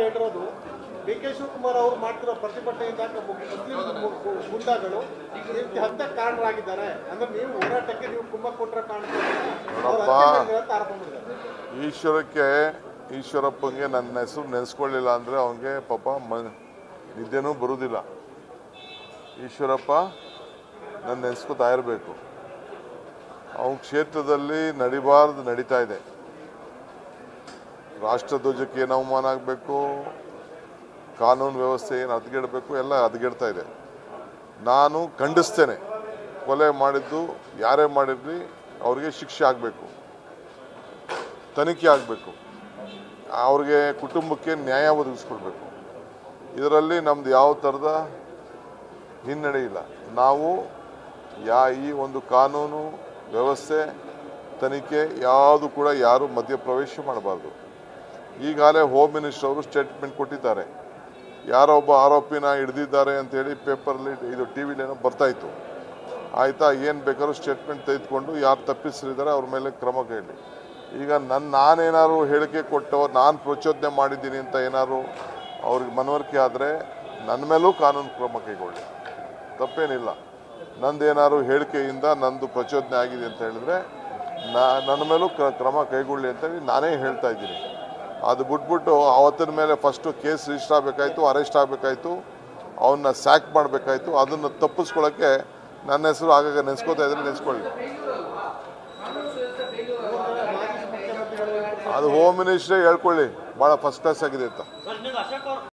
ಹೇಳಿರೋದು D K Shivakumar ಅವರು ಮಾಡ್ತಿರೋ ಪ್ರತಿಭಟನೆಯಿಂದಾಗಿ ಮು- ಮುಸ್ಲಿಂ ಮು- ಗು- ಗುಂಡಾಗಳು ಈ ಹಂತಕ್ಕೆ ಕಾರಣರಾಗಿದ್ದಾರೆ ಅಂದ್ರೆ ನೀವು ಹೋರಾಟಕ್ಕೆ ನೀವು ಕುಮ್ಮ ಕೊಟ್ಟರೆ ಕಾಣ್ತಾರೆ ಅವ್ರು ನೋಡಪ್ಪ. ಅಂತಿಮ ಅಂತ ಆರೋಪ ಮಾಡಿದ್ದಾರೆ ಈಶ್ವರಕ್ಕೆ ಈಶ್ವರಪ್ಪಂಗೆ ನನ್ನ ಹೆಸರು ನೆನೆಸ್ಕೊಳ್ಳಿಲ್ಲ ಅಂದರೆ ಅವನಿಗೆ ಪಾಪ ಮ ನಿದ್ದೆನೂ ಬರುವುದಿಲ್ಲ ಈಶ್ವರಪ್ಪ ನನ್ನ ನೆನೆಸ್ಕೊತಾ ಇರಬೇಕು ಅವನ ಕ್ಷೇತ್ರದಲ್ಲಿ ನಡಿಬಾರ್ದು ನಡೀತಾ ಇದೆ ರಾಷ್ಟ್ರಧ್ವಜಕ್ಕೆ ಏನು ಅವಮಾನ ಆಗಬೇಕು ಕಾನೂನು ವ್ಯವಸ್ಥೆ ಏನು ಹದಗೆಡಬೇಕು ಎಲ್ಲ ಹದಗೆಡ್ತಾ ಇದೆ ನಾನು ಖಂಡಿಸ್ತೇನೆ ಕೊಲೆ ಮಾಡಿದ್ದು ಯಾರೇ ಮಾಡಿರಲಿ ಅವ್ರಿಗೆ ಶಿಕ್ಷೆ ಆಗಬೇಕು ತನಿಖೆ ಆಗಬೇಕು ಅವ್ರಿಗೆ ಕುಟುಂಬಕ್ಕೆ ನ್ಯಾಯ ಒದಗಿಸ್ಕೊಡ್ಬೇಕು ಇದರಲ್ಲಿ ನಮ್ದು ಯಾವ ಥರದ ಹಿನ್ನಡೆ ಇಲ್ಲ ನಾವು ಯಾ ಈ ಒಂದು ಕಾನೂನು ವ್ಯವಸ್ಥೆ ತನಿಖೆ ಯಾವುದು ಕೂಡ ಯಾರು ಮಧ್ಯಪ್ರವೇಶ ಮಾಡಬಾರ್ದು ಈಗಾಗಲೇ ಹೋಮ್ ಮಿನಿಸ್ಟರ್ ಅವರು ಸ್ಟೇಟ್ಮೆಂಟ್ ಕೊಟ್ಟಿದ್ದಾರೆ ಯಾರೋ ಒಬ್ಬ ಆರೋಪಿನ ಹಿಡಿದಿದ್ದಾರೆ ಅಂತೇಳಿ ಪೇಪರಲ್ಲಿ ಇದು ಟಿ ವಿಲೇನೋ ಬರ್ತಾಯಿತ್ತು ಆಯಿತಾ ಏನು ಬೇಕಾದ್ರೂ ಸ್ಟೇಟ್ಮೆಂಟ್ ತೆಗೆದುಕೊಂಡು ಯಾರು ತಪ್ಪಿಸರಿದ್ದಾರೆ ಅವ್ರ ಮೇಲೆ ಕ್ರಮ ಕೈಲಿ ಈಗ ನನ್ನ ನಾನೇನಾದ್ರು ಹೇಳಿಕೆ ಕೊಟ್ಟು ನಾನು ಪ್ರಚೋದನೆ ಮಾಡಿದ್ದೀನಿ ಅಂತ ಏನಾದ್ರು ಅವ್ರಿಗೆ ಮನವರಿಕೆ ಆದರೆ ನನ್ನ ಮೇಲೂ ಕಾನೂನು ಕ್ರಮ ಕೈಗೊಳ್ಳಿ ತಪ್ಪೇನಿಲ್ಲ ನಂದೇನಾದ್ರು ಹೇಳಿಕೆಯಿಂದ ನಂದು ಪ್ರಚೋದನೆ ಆಗಿದೆ ಅಂತ ಹೇಳಿದ್ರೆ ನಾ ನನ್ನ ಮೇಲೂ ಕ್ರ- ಕ್ರಮ ಕೈಗೊಳ್ಳಿ ಅಂತೇಳಿ ನಾನೇ ಹೇಳ್ತಾ ಇದ್ದೀನಿ ಅದು ಬಿಟ್ಬಿಟ್ಟು ಅವತ್ತಿನ ಮೇಲೆ ಫಸ್ಟು ಕೇಸ್ ರಿಜಿಸ್ಟರ್ ಆಗಬೇಕಾಯ್ತು ಅರೆಸ್ಟ್ ಆಗಬೇಕಾಯ್ತು ಅವನ್ನ ಸ್ಯಾಕ್ ಮಾಡಬೇಕಾಯ್ತು ಅದನ್ನು ತಪ್ಪಿಸ್ಕೊಳ್ಳೋಕ್ಕೆ ನನ್ನ ಹೆಸರು ಆಗಾಗ ನೆನೆಸ್ಕೋತಾ ಇದ್ರೆ ನೆನೆಸ್ಕೊಳ್ಳಿ ಅದು ಹೋಮ್ ಮಿನಿಸ್ಟ್ರೇ ಹೇಳ್ಕೊಳ್ಳಿ ಭಾಳ ಫಸ್ಟ್ ಕ್ಲಾಸ್ ಆಗಿದೆ ಅಂತ